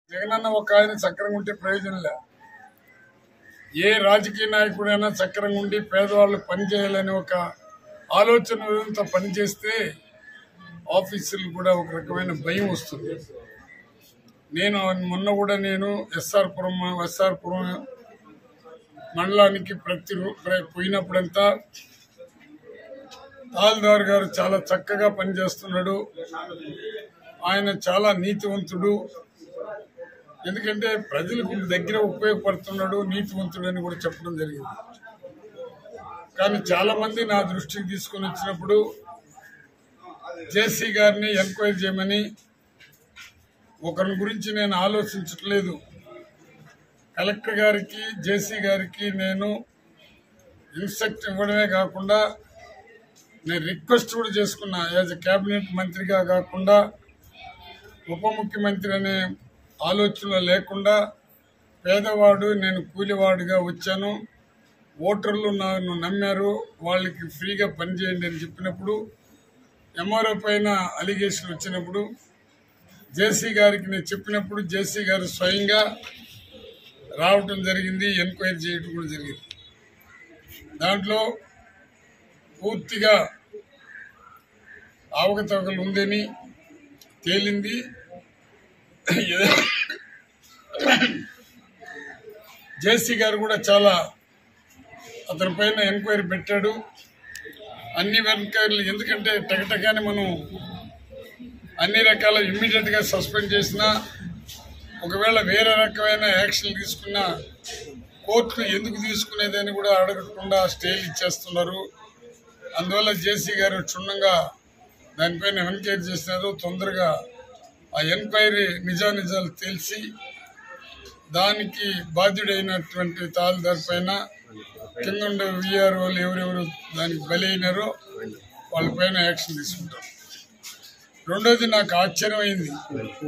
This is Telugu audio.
జగనన్న ఒక ఆయన చక్రంగా ఉంటే ప్రయోజనం లే ఏ రాజకీయ నాయకుడైనా చక్రంగా ఉండి పేదవాళ్ళు పనిచేయాలని ఒక ఆలోచన విధంతో పనిచేస్తే ఆఫీసులు కూడా ఒక రకమైన భయం వస్తుంది నేను మొన్న కూడా నేను ఎస్ఆర్పురం ఎస్ఆర్పురం మండలానికి ప్రతి రో- ప్ర- పోయినప్పుడంతా తహసీల్దార్ గారు చాలా చక్కగా పనిచేస్తున్నాడు ఆయన చాలా నీతివంతుడు ఎందుకంటే ప్రజలకు దగ్గర ఉపయోగపడుతున్నాడు నీతివంతుడు అని కూడా చెప్పడం జరిగింది కానీ చాలా మంది నా దృష్టికి తీసుకొని వచ్చినప్పుడు జేసీ గారిని ఎంక్వైరీ చేయమని ఒకరి గురించి నేను ఆలోచించట్లేదు కలెక్టర్ గారికి జేసీ గారికి నేను ఇన్స్ట్రక్ట్ ఇవ్వడమే కాకుండా నేను రిక్వెస్ట్ కూడా చేసుకున్నా యాజ్ ఎ కేబినెట్ మంత్రిగా కాకుండా ఉప ముఖ్యమంత్రి అనే ఆలోచన లేకుండా పేదవాడు నేను కూలివాడుగా వచ్చాను ఓటర్లు నన్ను నమ్మారు వాళ్ళకి ఫ్రీగా పనిచేయండి అని చెప్పినప్పుడు ఎంఆర్ఓ పైన అలిగేషన్ వచ్చినప్పుడు జేసీ గారికి నేను చెప్పినప్పుడు జేసీ గారు స్వయంగా రావటం జరిగింది ఎంక్వైరీ చేయటం కూడా జరిగింది దాంట్లో పూర్తిగా అవకతవకలు ఉందని తేలింది జేసీ గారు కూడా చాలా అతని పైన ఎంక్వైరీ పెట్టాడు అన్ని ఎంక్వైరీలు ఎందుకంటే టగటగానే మనం అన్ని రకాల ఇమ్మీడియట్ గా సస్పెండ్ చేసినా ఒకవేళ వేరే రకమైన యాక్షన్ తీసుకున్నా కోర్టు ఎందుకు తీసుకునేదని కూడా అడగకుండా స్టేలు ఇచ్చేస్తున్నారు అందువల్ల జేసీ గారు క్షుణ్ణంగా దానిపైన ఎంక్వైరీ చేసినారు తొందరగా ఆ ఎంక్వైరీ నిజానిజాలు తెలిసి దానికి బాధ్యుడైనటువంటి తాల్దార్ పైన కింద ఉండే విఆర్ఓలు ఎవరెవరు దానికి బలి అయినారో వాళ్ళ పైన యాక్షన్ తీసుకుంటారు రెండోది నాకు ఆశ్చర్యం అయింది